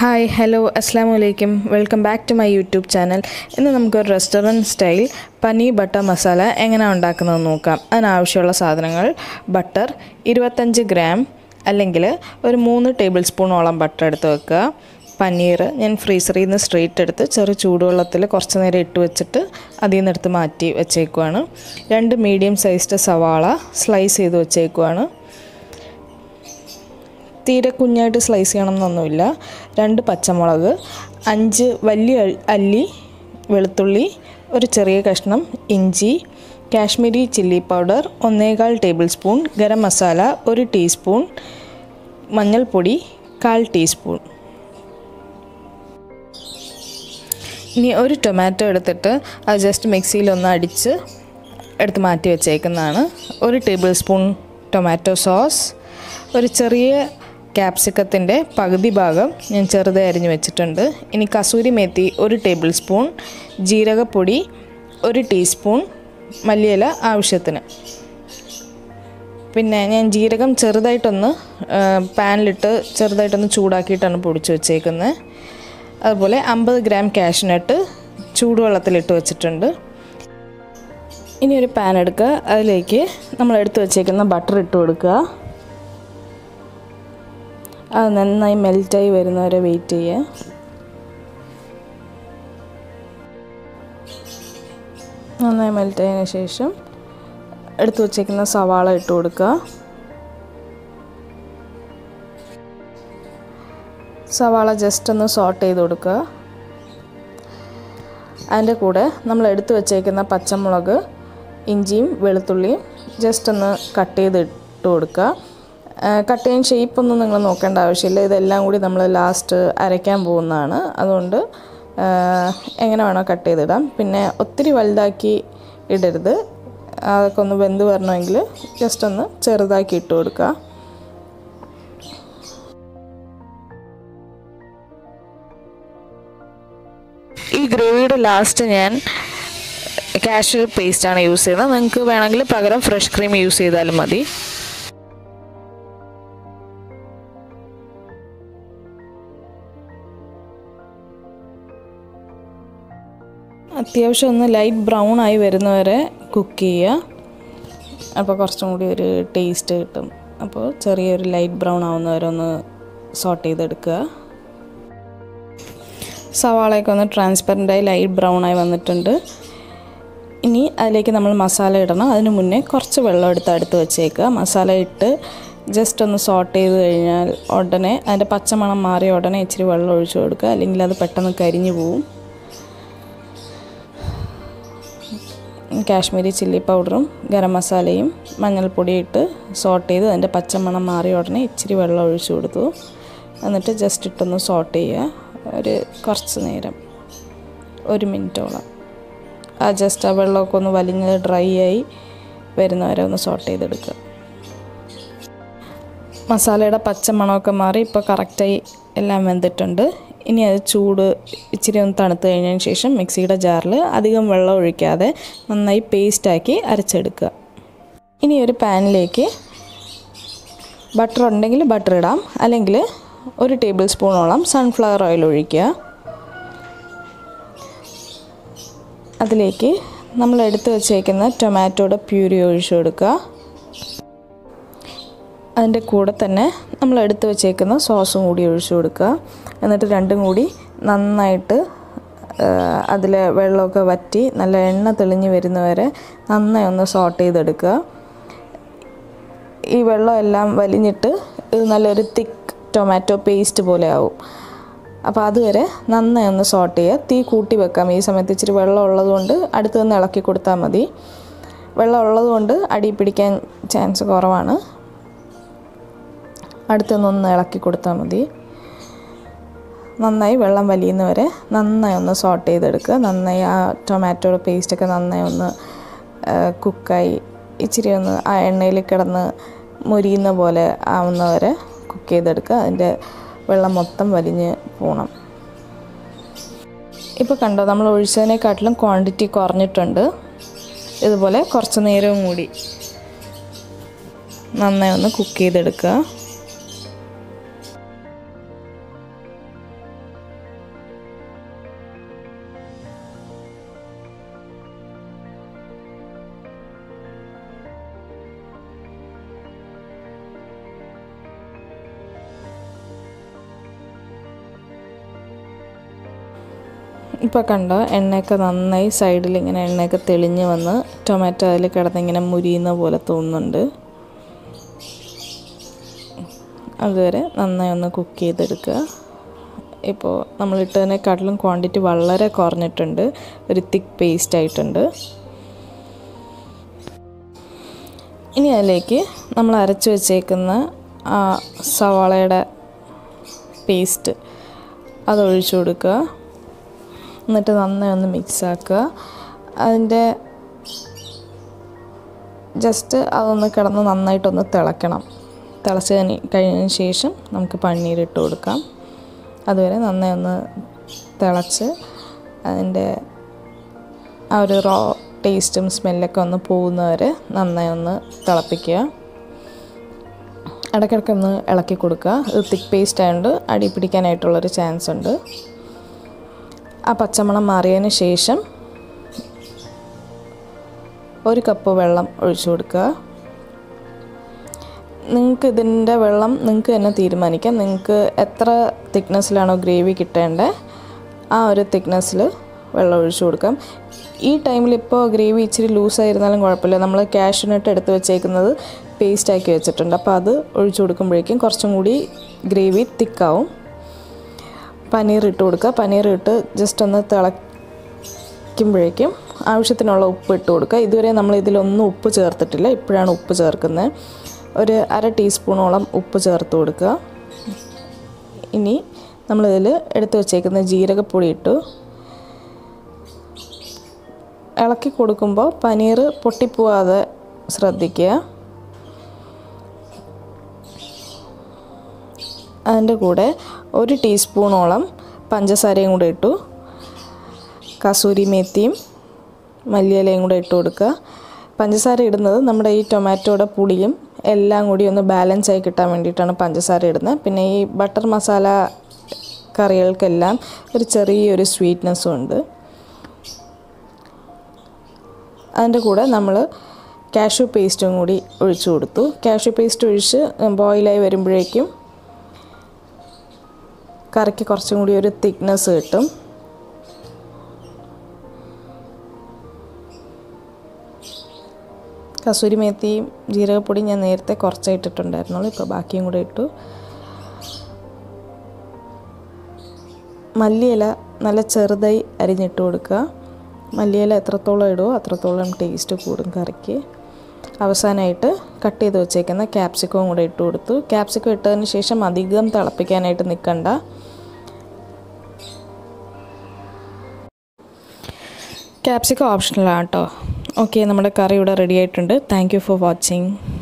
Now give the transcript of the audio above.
hi hello അസ്സാം വലൈക്കും welcome back to my YouTube channel ഇന്ന് നമുക്കൊരു restaurant style paneer butter masala എങ്ങനെ ഉണ്ടാക്കുന്നതെന്ന് നോക്കാം അതിനാവശ്യമുള്ള സാധനങ്ങൾ ബട്ടർ ഇരുപത്തഞ്ച് ഗ്രാം അല്ലെങ്കിൽ ഒരു മൂന്ന് ടേബിൾ സ്പൂണോളം ബട്ടർ എടുത്ത് വെക്കുക പനീർ ഞാൻ ഫ്രീസറിൽ നിന്ന് സ്ട്രെയിറ്റ് എടുത്ത് ചെറു ചൂടുവെള്ളത്തിൽ കുറച്ച് നേരം ഇട്ട് വെച്ചിട്ട് അതിൽ നിന്ന് എടുത്ത് മാറ്റി വെച്ചേക്കുവാണ് രണ്ട് മീഡിയം സൈസ്ഡ് സവാള സ്ലൈസ് ചെയ്ത് വെച്ചേക്കുവാണ് തീരെ കുഞ്ഞായിട്ട് സ്ലൈസ് ചെയ്യണമെന്നൊന്നുമില്ല രണ്ട് പച്ചമുളക് അഞ്ച് വലിയ അല്ലി വെളുത്തുള്ളി ഒരു ചെറിയ കഷ്ണം ഇഞ്ചി കാശ്മീരി ചില്ലി പൗഡർ ഒന്നേകാൽ ടേബിൾ സ്പൂൺ ഗരം മസാല ഒരു ടീസ്പൂൺ മഞ്ഞൾപ്പൊടി കാൽ ടീസ്പൂൺ ഇനി ഒരു ടൊമാറ്റോ എടുത്തിട്ട് അത് ജസ്റ്റ് മിക്സിയിലൊന്ന് അടിച്ച് എടുത്ത് മാറ്റി വെച്ചേക്കുന്നതാണ് ഒരു ടേബിൾ സ്പൂൺ ടൊമാറ്റോ സോസ് ഒരു ചെറിയ ക്യാപ്സിക്കത്തിൻ്റെ പകുതി ഭാഗം ഞാൻ ചെറുതായി അരിഞ്ഞ് വെച്ചിട്ടുണ്ട് ഇനി കസൂരി മേത്തി ഒരു ടേബിൾ സ്പൂൺ ജീരകപ്പൊടി ഒരു ടീസ്പൂൺ മല്ലിയില ആവശ്യത്തിന് പിന്നെ ഞാൻ ജീരകം ചെറുതായിട്ടൊന്ന് പാനിലിട്ട് ചെറുതായിട്ടൊന്ന് ചൂടാക്കിയിട്ടാണ് പൊടിച്ച് വെച്ചേക്കുന്നത് അതുപോലെ അമ്പത് ഗ്രാം കാഷ്നട്ട് ചൂടുവെള്ളത്തിലിട്ട് വെച്ചിട്ടുണ്ട് ഇനി ഒരു പാൻ എടുക്കുക അതിലേക്ക് നമ്മൾ എടുത്ത് വെച്ചേക്കുന്ന ബട്ടർ ഇട്ട് കൊടുക്കുക അത് നന്നായി മെൽറ്റായി വരുന്നവരെ വെയിറ്റ് ചെയ്യുക നന്നായി മെൽറ്റായതിനു ശേഷം എടുത്തു വച്ചേക്കുന്ന സവാള ഇട്ട് കൊടുക്കുക സവാള ജസ്റ്റ് ഒന്ന് സോട്ട് ചെയ്ത് കൊടുക്കുക അതിൻ്റെ കൂടെ നമ്മൾ എടുത്തു വച്ചേക്കുന്ന പച്ചമുളക് ഇഞ്ചിയും വെളുത്തുള്ളിയും ജസ്റ്റ് ഒന്ന് കട്ട് ചെയ്ത് ഇട്ട് കൊടുക്കുക കട്ട് ചെയ്യാൻ ഷേപ്പൊന്നും നിങ്ങൾ നോക്കേണ്ട ആവശ്യമില്ല ഇതെല്ലാം കൂടി നമ്മൾ ലാസ്റ്റ് അരയ്ക്കാൻ പോകുന്നതാണ് അതുകൊണ്ട് എങ്ങനെ വേണോ കട്ട് ചെയ്തിടാം പിന്നെ ഒത്തിരി വലുതാക്കി ഇടരുത് അതൊക്കെ ഒന്ന് വെന്ത് വരണമെങ്കിൽ ജസ്റ്റ് ഒന്ന് ചെറുതാക്കി ഇട്ട് കൊടുക്കുക ഈ ഗ്രേവിയുടെ ലാസ്റ്റ് ഞാൻ കാഷ്യൂ പേസ്റ്റാണ് യൂസ് ചെയ്യുന്നത് നിങ്ങൾക്ക് വേണമെങ്കിൽ പകരം ഫ്രഷ് ക്രീം യൂസ് ചെയ്താലും മതി അത്യാവശ്യം ഒന്ന് ലൈറ്റ് ബ്രൗൺ ആയി വരുന്നവരെ കുക്ക് ചെയ്യുക അപ്പോൾ കുറച്ചും കൂടി ഒരു ടേസ്റ്റ് കിട്ടും അപ്പോൾ ചെറിയൊരു ലൈറ്റ് ബ്രൗൺ ആവുന്നവരെ ഒന്ന് സോട്ട് ചെയ്തെടുക്കുക സവാളയൊക്കെ ഒന്ന് ട്രാൻസ്പെറൻ്റായി ലൈറ്റ് ബ്രൗൺ ആയി വന്നിട്ടുണ്ട് ഇനി അതിലേക്ക് നമ്മൾ മസാല ഇടണം അതിന് മുന്നേ കുറച്ച് വെള്ളം എടുത്ത് അടുത്ത് വെച്ചേക്കുക മസാല ഇട്ട് ജസ്റ്റ് ഒന്ന് സോട്ട് ചെയ്ത് കഴിഞ്ഞാൽ ഉടനെ അതിൻ്റെ പച്ചമണം മാറിയ ഉടനെ ഇച്ചിരി വെള്ളം ഒഴിച്ചു കൊടുക്കുക അല്ലെങ്കിൽ അത് പെട്ടെന്ന് കരിഞ്ഞു പോവും കാശ്മീരി ചില്ലി പൗഡറും ഗരം മസാലയും മഞ്ഞൾപ്പൊടിയും ഇട്ട് സോട്ട് ചെയ്ത് അതിൻ്റെ പച്ചമണം മാറിയ ഉടനെ ഇച്ചിരി വെള്ളം ഒഴിച്ചു കൊടുത്തു എന്നിട്ട് ജസ്റ്റ് ഇട്ടൊന്ന് സോട്ട് ചെയ്യുക ഒരു കുറച്ച് നേരം ഒരു മിനിറ്റോളം ആ ജസ്റ്റ് ആ വെള്ളമൊക്കെ ഒന്ന് വലിഞ്ഞ് ഡ്രൈ ആയി വരുന്നവരെ ഒന്ന് സോട്ട് ചെയ്തെടുക്കുക മസാലയുടെ പച്ചമണമൊക്കെ മാറി ഇപ്പോൾ കറക്റ്റായി എല്ലാം വെന്തിട്ടുണ്ട് ഇനി അത് ചൂട് ഇച്ചിരി ഒന്ന് തണുത്ത് കഴിഞ്ഞതിന് ശേഷം മിക്സിയുടെ ജാറിൽ അധികം വെള്ളം ഒഴിക്കാതെ നന്നായി പേസ്റ്റാക്കി അരച്ചെടുക്കുക ഇനി ഒരു പാനിലേക്ക് ബട്ടർ ഉണ്ടെങ്കിൽ ബട്ടർ ഇടാം അല്ലെങ്കിൽ ഒരു ടേബിൾ സ്പൂണോളം സൺഫ്ലവർ ഓയിൽ ഒഴിക്കുക അതിലേക്ക് നമ്മൾ എടുത്ത് വച്ചേക്കുന്ന ടൊമാറ്റോയുടെ പ്യൂരി ഒഴിച്ചു കൊടുക്കുക അതിൻ്റെ കൂടെ തന്നെ നമ്മൾ എടുത്ത് വെച്ചേക്കുന്ന സോസും കൂടി ഒഴിച്ചു കൊടുക്കുക എന്നിട്ട് രണ്ടും കൂടി നന്നായിട്ട് അതിലെ വെള്ളമൊക്കെ വറ്റി നല്ല എണ്ണ തെളിഞ്ഞ് വരുന്നവരെ നന്നായി ഒന്ന് സോട്ട് ചെയ്തെടുക്കുക ഈ വെള്ളം എല്ലാം വലിഞ്ഞിട്ട് ഇത് നല്ലൊരു തിക്ക് ടൊമാറ്റോ പേസ്റ്റ് പോലെ ആവും അപ്പോൾ അതുവരെ നന്നായി ഒന്ന് സോട്ട് ചെയ്യുക തീ കൂട്ടി വെക്കാം ഈ സമയത്ത് ഇച്ചിരി വെള്ളം ഉള്ളതുകൊണ്ട് അടുത്ത് നിന്ന് ഇളക്കി കൊടുത്താൽ മതി വെള്ളം ഉള്ളതുകൊണ്ട് അടി പിടിക്കാൻ ചാൻസ് കുറവാണ് അടുത്തുനിന്നൊന്ന് ഇളക്കി കൊടുത്താൽ മതി നന്നായി വെള്ളം വലിയുന്നവരെ നന്നായി ഒന്ന് സോട്ട് ചെയ്തെടുക്കുക നന്നായി ആ ടൊമാറ്റോയുടെ പേസ്റ്റൊക്കെ നന്നായി ഒന്ന് കുക്കായി ഇച്ചിരി ഒന്ന് ആ എണ്ണയിൽ കിടന്ന് മുരിയുന്ന പോലെ ആവുന്നവരെ കുക്ക് ചെയ്തെടുക്കുക അതിൻ്റെ വെള്ളം മൊത്തം വലിഞ്ഞ് പോകണം ഇപ്പോൾ കണ്ടോ നമ്മൾ ഒഴിച്ചതിനെക്കാട്ടിലും ക്വാണ്ടിറ്റി കുറഞ്ഞിട്ടുണ്ട് ഇതുപോലെ കുറച്ച് നേരവും കൂടി നന്നായി ഒന്ന് കുക്ക് ചെയ്തെടുക്കുക ഇപ്പോൾ കണ്ടോ എണ്ണയൊക്കെ നന്നായി സൈഡിൽ ഇങ്ങനെ എണ്ണയൊക്കെ തെളിഞ്ഞ് വന്ന് ടൊമാറ്റോ അതിൽ കിടന്നിങ്ങനെ മുരിയുന്ന പോലെ തോന്നുന്നുണ്ട് അതുവരെ നന്നായി ഒന്ന് കുക്ക് ചെയ്തെടുക്കുക ഇപ്പോൾ നമ്മൾ ഇട്ടതിനെക്കാട്ടിലും ക്വാണ്ടിറ്റി വളരെ കുറഞ്ഞിട്ടുണ്ട് ഒരു തിക്ക് പേസ്റ്റ് ആയിട്ടുണ്ട് ഇനി അതിലേക്ക് നമ്മൾ അരച്ച് വെച്ചേക്കുന്ന ആ സവാളയുടെ പേസ്റ്റ് അത് ഒഴിച്ചു കൊടുക്കുക എന്നിട്ട് നന്നായി ഒന്ന് മിക്സ് ആക്കുക അതിൻ്റെ ജസ്റ്റ് അതൊന്ന് കിടന്ന് നന്നായിട്ടൊന്ന് തിളയ്ക്കണം തിളച്ച് കഴിഞ്ഞതിന് ശേഷം നമുക്ക് പനീർ ഇട്ട് കൊടുക്കാം അതുവരെ നന്നായി ഒന്ന് തിളച്ച് അതിൻ്റെ ആ ഒരു റോ ടേസ്റ്റും സ്മെല്ലൊക്കെ ഒന്ന് പോകുന്നവരെ നന്നായി ഒന്ന് തിളപ്പിക്കുക ഇടയ്ക്കിടയ്ക്ക് ഒന്ന് ഇളക്കി കൊടുക്കുക ഇത് തിക്ക് പേസ്റ്റ് ആയതുകൊണ്ട് അടി പിടിക്കാനായിട്ടുള്ളൊരു ചാൻസ് ഉണ്ട് ആ പച്ചമണം മാറിയതിന് ശേഷം ഒരു കപ്പ് വെള്ളം ഒഴിച്ചു കൊടുക്കുക നിങ്ങൾക്ക് ഇതിൻ്റെ വെള്ളം നിങ്ങൾക്ക് തന്നെ തീരുമാനിക്കാം നിങ്ങൾക്ക് എത്ര തിക്നെസ്സിലാണോ ഗ്രേവി കിട്ടേണ്ടത് ആ ഒരു തിക്നെസ്സിൽ വെള്ളം ഒഴിച്ചു കൊടുക്കാം ഈ ടൈമിൽ ഇപ്പോൾ ഗ്രേവി ഇച്ചിരി ലൂസായിരുന്നാലും കുഴപ്പമില്ല നമ്മൾ കാഷ്യൂനട്ട് എടുത്ത് വെച്ചേക്കുന്നത് പേസ്റ്റാക്കി വെച്ചിട്ടുണ്ട് അപ്പോൾ അത് ഒഴിച്ചു കൊടുക്കുമ്പോഴേക്കും കുറച്ചും കൂടി ഗ്രേവി തിക്കാവും പനീർ ഇട്ട് കൊടുക്കുക പനീർ ഇട്ട് ജസ്റ്റ് ഒന്ന് തിളയ്ക്കുമ്പോഴേക്കും ആവശ്യത്തിനുള്ള ഉപ്പ് ഇട്ട് കൊടുക്കുക ഇതുവരെ നമ്മൾ ഇതിലൊന്നും ഉപ്പ് ചേർത്തിട്ടില്ല ഇപ്പോഴാണ് ഉപ്പ് ചേർക്കുന്നത് ഒരു അര ടീസ്പൂണോളം ഉപ്പ് ചേർത്ത് കൊടുക്കുക ഇനി നമ്മളിതിൽ എടുത്ത് വെച്ചേക്കുന്ന ജീരകപ്പൊടി ഇട്ടു ഇളക്കി കൊടുക്കുമ്പോൾ പനീർ പൊട്ടിപ്പോവാതെ ശ്രദ്ധിക്കുക അതിൻ്റെ കൂടെ ഒരു ടീസ്പൂണോളം പഞ്ചസാരയും കൂടെ ഇട്ടു കസൂരി മേത്തിയും മല്ലിയിലയും കൂടെ ഇട്ട് കൊടുക്കുക പഞ്ചസാര ഇടുന്നത് നമ്മുടെ ഈ ടൊമാറ്റോയുടെ പുളിയും എല്ലാം കൂടി ഒന്ന് ബാലൻസ് ആയി കിട്ടാൻ വേണ്ടിയിട്ടാണ് പഞ്ചസാര ഇടുന്നത് പിന്നെ ഈ ബട്ടർ മസാല കറികൾക്കെല്ലാം ഒരു ചെറിയൊരു സ്വീറ്റ്നെസ്സും ഉണ്ട് അതിൻ്റെ കൂടെ നമ്മൾ കാഷ്യൂ പേസ്റ്റും കൂടി ഒഴിച്ചു കൊടുത്തു കാഷ്യൂ പേസ്റ്റ് ഒഴിച്ച് ബോയിലായി വരുമ്പോഴേക്കും കറിക്ക് കുറച്ചും കൂടി ഒരു തിക്നെസ് കിട്ടും കസൂരി മേത്തിയും ജീരകപ്പൊടിയും ഞാൻ നേരത്തെ കുറച്ചേ ഇട്ടിട്ടുണ്ടായിരുന്നുള്ളൂ ഇപ്പോൾ ബാക്കിയും കൂടെ ഇട്ടു മല്ലിയില നല്ല ചെറുതായി അരിഞ്ഞിട്ട് കൊടുക്കുക മല്ലിയില എത്രത്തോളം ഇടുമോ അത്രത്തോളം ടേസ്റ്റ് കൂടും കറിക്ക് അവസാനമായിട്ട് കട്ട് ചെയ്ത് വെച്ചേക്കുന്ന ക്യാപ്സിക്കവും കൂടെ ഇട്ട് കൊടുത്തു ക്യാപ്സിക്കം ഇട്ടതിന് ശേഷം അധികം തിളപ്പിക്കാനായിട്ട് നിൽക്കണ്ട ക്യാപ്സിക്കം ഓപ്ഷണലാണ് കേട്ടോ ഓക്കെ നമ്മുടെ കറി ഇവിടെ റെഡി ആയിട്ടുണ്ട് താങ്ക് യു ഫോർ വാച്ചിങ്